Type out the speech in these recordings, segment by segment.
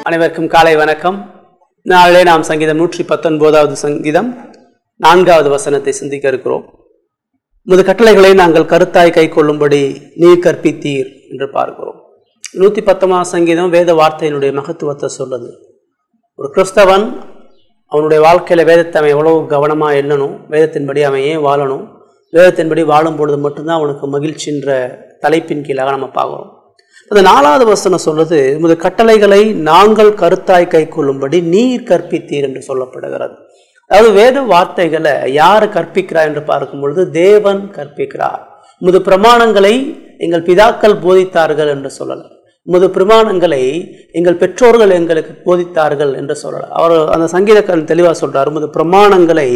அனைவருக்கும் காலை வணக்கம் நாளிலே நாம் சங்கீதம் நூற்றி பத்தொன்பதாவது சங்கீதம் நான்காவது வசனத்தை சிந்திக்க இருக்கிறோம் முது கட்டளைகளை நாங்கள் கருத்தாய் கை கொள்ளும்படி நீர் கற்பித்தீர் என்று பார்க்கிறோம் நூற்றி பத்தொன்பதாம் சங்கீதம் வேத வார்த்தையினுடைய மகத்துவத்தை சொல்லுது ஒரு கிறிஸ்தவன் அவனுடைய வாழ்க்கையில் வேதத்தை அவன் எவ்வளவு கவனமாக எண்ணணும் வேதத்தின்படி அவன் ஏன் வாழணும் வேதத்தின்படி வாழும் பொழுது மட்டும்தான் அவனுக்கு மகிழ்ச்சின்ற தலைப்பின் கீழாக நம்ம பார்க்குறோம் அந்த நாலாவது வசனம் சொல்லுது உமது கட்டளைகளை நாங்கள் கருத்தாய் கை கொள்ளும்படி நீர் கற்பித்தீர் என்று சொல்லப்படுகிறது அதாவது வேத வார்த்தைகளை யார் கற்பிக்கிறார் என்று பார்க்கும் பொழுது தேவன் கற்பிக்கிறார் உமது பிரமாணங்களை எங்கள் பிதாக்கள் போதித்தார்கள் என்று சொல்லலாம் உமது பிரமாணங்களை எங்கள் பெற்றோர்கள் எங்களுக்கு போதித்தார்கள் என்று சொல்லலாம் அவர் அந்த சங்கீதக்காரன் தெளிவாக சொல்றார் உமது பிரமாணங்களை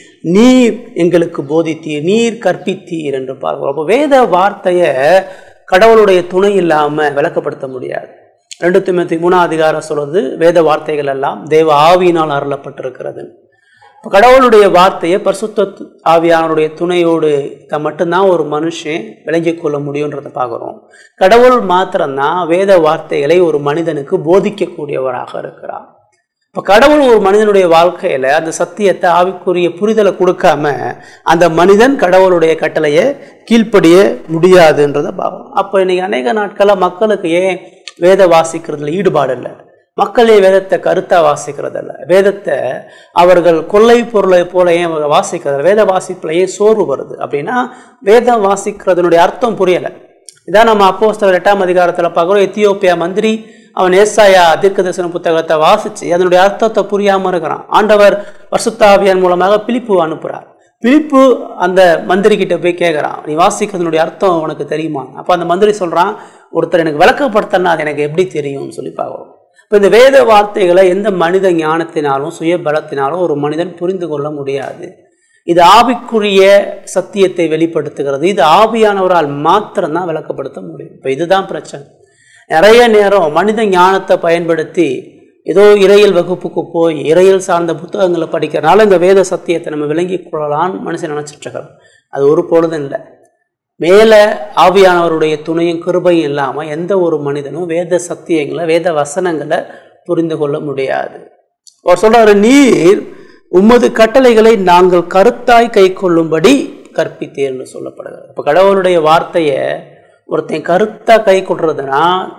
நீர் எங்களுக்கு போதித்தீர் நீர் கற்பித்தீர் என்று பார்க்கிறோம் அப்போ வேத வார்த்தையை கடவுளுடைய துணை இல்லாமல் விளக்கப்படுத்த முடியாது ரெண்டு தொண்ணூற்றி மூணாம் அதிகாரம் சொல்வது வேத வார்த்தைகள் எல்லாம் தேவ ஆவியினால் அருளப்பட்டிருக்கிறது இப்போ கடவுளுடைய வார்த்தையை பரிசுத்த ஆவியானவருடைய துணையோடு த மட்டும்தான் ஒரு மனுஷன் விளங்கிக் கொள்ள முடியுன்றதை பார்க்குறோம் கடவுள் மாத்திரம்தான் வேத வார்த்தைகளை ஒரு மனிதனுக்கு போதிக்கக்கூடியவராக இருக்கிறார் இப்போ கடவுள் ஒரு மனிதனுடைய வாழ்க்கையில் அந்த சத்தியத்தை ஆவிக்குரிய புரிதலை கொடுக்காம அந்த மனிதன் கடவுளுடைய கட்டளையை கீழ்ப்படிய முடியாதுன்றதை பார்க்கணும் அப்போ இன்னைக்கு அநேக நாட்களில் மக்களுக்கு ஏன் வேத வாசிக்கிறதுல ஈடுபாடு இல்லை மக்களே வேதத்தை கருத்தா வாசிக்கிறதில்ல வேதத்தை அவர்கள் கொள்ளை பொருளை போல ஏன் வாசிக்கிறது வேத வாசிப்பில் ஏன் சோர்வு வருது அப்படின்னா வேதம் வாசிக்கிறதுனுடைய அர்த்தம் புரியலை இதான் நம்ம அப்போஸ்தலர் எட்டாம் அதிகாரத்தில் பார்க்குறோம் எத்தியோப்பியா மந்திரி அவன் ஏசாயா தீர்க்கதரிசன புத்தகத்தை வாசித்து அதனுடைய அர்த்தத்தை புரியாமல் இருக்கிறான் ஆண்டவர் வருஷத்தாவியன் மூலமாக பிலிப்பு அனுப்புகிறார் பிலிப்பு அந்த மந்திரி கிட்ட போய் கேட்குறான் நீ வாசிக்கிறதுனுடைய அர்த்தம் உனக்கு தெரியுமா அப்போ அந்த மந்திரி சொல்கிறான் ஒருத்தர் எனக்கு விளக்கப்படுத்தினா அது எனக்கு எப்படி தெரியும்னு சொல்லி பார்க்குறோம் இப்போ இந்த வேத வார்த்தைகளை எந்த மனித ஞானத்தினாலும் சுய பலத்தினாலும் ஒரு மனிதன் புரிந்து கொள்ள முடியாது இது ஆவிக்குரிய சத்தியத்தை வெளிப்படுத்துகிறது இது ஆவியானவரால் மாத்திரம்தான் விளக்கப்படுத்த முடியும் இப்போ இதுதான் பிரச்சனை நிறைய நேரம் மனித ஞானத்தை பயன்படுத்தி ஏதோ இறையல் வகுப்புக்கு போய் இறையல் சார்ந்த புத்தகங்களை படிக்கிறனால இந்த வேத சத்தியத்தை நம்ம விளங்கி கொள்ளலான்னு மனுஷன் நினச்சிட்டு இருக்காங்க அது ஒரு பொழுதும் இல்லை மேலே ஆவியானவருடைய துணையும் கிருபையும் இல்லாமல் எந்த ஒரு மனிதனும் வேத சத்தியங்களை வேத வசனங்களை புரிந்து கொள்ள முடியாது அவர் சொல்றாரு நீர் உமது கட்டளைகளை நாங்கள் கருத்தாய் கை கொள்ளும்படி கற்பித்தேர்னு சொல்லப்படுகிறது இப்போ கடவுளுடைய வார்த்தையை ஒருத்தன் கருத்தாக கை கொள்றதுனா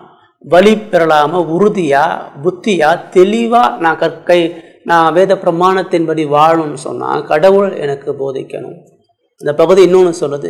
வழி பெறலாம உறுதியா புத்தியா தெளிவா நான் கற்கை நான் வேத பிரமாணத்தின்படி வாழணும்னு சொன்னால் கடவுள் எனக்கு போதிக்கணும் இந்த பகுதி இன்னொன்று சொல்லுது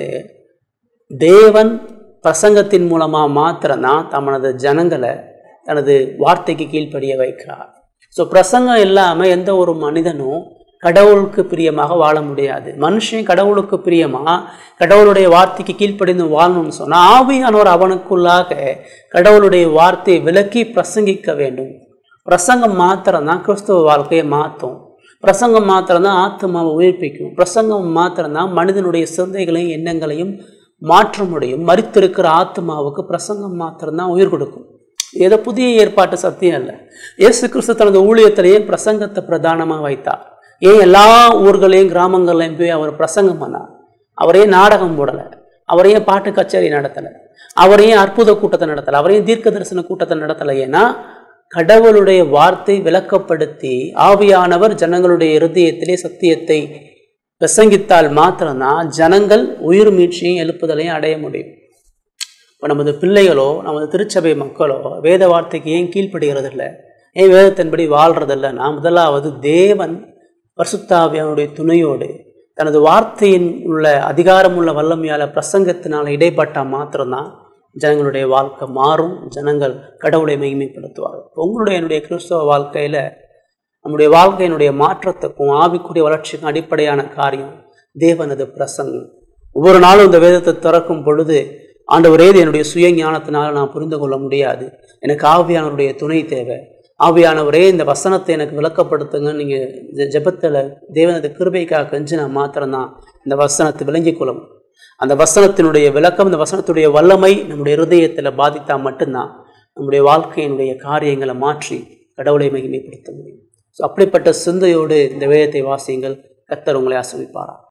தேவன் பிரசங்கத்தின் மூலமாக மாத்திரம்தான் தமனது ஜனங்களை தனது வார்த்தைக்கு கீழ்ப்படிய வைக்கிறார் ஸோ பிரசங்கம் இல்லாமல் எந்த ஒரு மனிதனும் கடவுளுக்கு பிரியமாக வாழ முடியாது மனுஷன் கடவுளுக்கு பிரியமாக கடவுளுடைய வார்த்தைக்கு கீழ்ப்படிந்து வாழணும்னு சொன்னால் ஆவியானவர் அவனுக்குள்ளாக கடவுளுடைய வார்த்தையை விலக்கி பிரசங்கிக்க வேண்டும் பிரசங்கம் மாத்திரம்தான் கிறிஸ்துவ வாழ்க்கையை மாற்றும் பிரசங்கம் மாத்திரம்தான் ஆத்மாவை உயிர்ப்பிக்கும் பிரசங்கம் மாத்திரம்தான் மனிதனுடைய சிந்தைகளையும் எண்ணங்களையும் மாற்ற முடியும் மறித்திருக்கிற ஆத்மாவுக்கு பிரசங்கம் மாத்திரம்தான் உயிர் கொடுக்கும் ஏதோ புதிய ஏற்பாட்டு சத்தியம் இல்லை இயேசு கிறிஸ்து தனது ஊழியத்திலேயே பிரசங்கத்தை பிரதானமாக வைத்தார் ஏன் எல்லா ஊர்களையும் கிராமங்கள்லையும் போய் அவர் பிரசங்கம் பண்ணார் அவரையும் நாடகம் போடலை அவரையும் பாட்டு கச்சேரி நடத்தலை அவரையும் அற்புத கூட்டத்தை நடத்தலை அவரையும் தீர்க்க தரிசன கூட்டத்தை நடத்தலை ஏன்னா கடவுளுடைய வார்த்தை விளக்கப்படுத்தி ஆவியானவர் ஜனங்களுடைய இருதயத்திலே சத்தியத்தை பிரசங்கித்தால் மாத்திரம்தான் ஜனங்கள் உயிர் மீட்சியும் எழுப்புதலையும் அடைய முடியும் இப்போ நமது பிள்ளைகளோ நமது திருச்சபை மக்களோ வேத வார்த்தைக்கு ஏன் கீழ்ப்படுகிறது இல்லை ஏன் வேதத்தின்படி வாழ்கிறதில்லைன்னா முதலாவது தேவன் பரிசுத்தாவியனுடைய துணையோடு தனது வார்த்தையின் உள்ள அதிகாரமுள்ள வல்லமையால் பிரசங்கத்தினால் இடைப்பட்டால் மாத்திரம்தான் ஜனங்களுடைய வாழ்க்கை மாறும் ஜனங்கள் கடவுளை மகிமைப்படுத்துவார்கள் உங்களுடைய என்னுடைய கிறிஸ்தவ வாழ்க்கையில் நம்முடைய வாழ்க்கையினுடைய மாற்றத்துக்கும் ஆவிக்குரிய வளர்ச்சிக்கும் அடிப்படையான காரியம் தேவனது பிரசங்கம் ஒவ்வொரு நாளும் இந்த வேதத்தை திறக்கும் பொழுது ஆண்டவரே என்னுடைய சுய ஞானத்தினால் நான் புரிந்து கொள்ள முடியாது எனக்கு ஆவியானவருடைய துணை தேவை ஆவியானவரே இந்த வசனத்தை எனக்கு விளக்கப்படுத்துங்க நீங்கள் ஜெபத்தில் தேவனது கிருபைக்காக கெஞ்சு நான் மாத்திரம்தான் இந்த வசனத்தை விளங்கிக் கொள்ளும் அந்த வசனத்தினுடைய விளக்கம் இந்த வசனத்துடைய வல்லமை நம்முடைய இருதயத்தில் பாதித்தால் மட்டும்தான் நம்முடைய வாழ்க்கையினுடைய காரியங்களை மாற்றி கடவுளை மகிமைப்படுத்த முடியும் ஸோ அப்படிப்பட்ட சிந்தையோடு இந்த வேதத்தை வாசியுங்கள் கத்தர் உங்களை ஆசிரிப்பாரா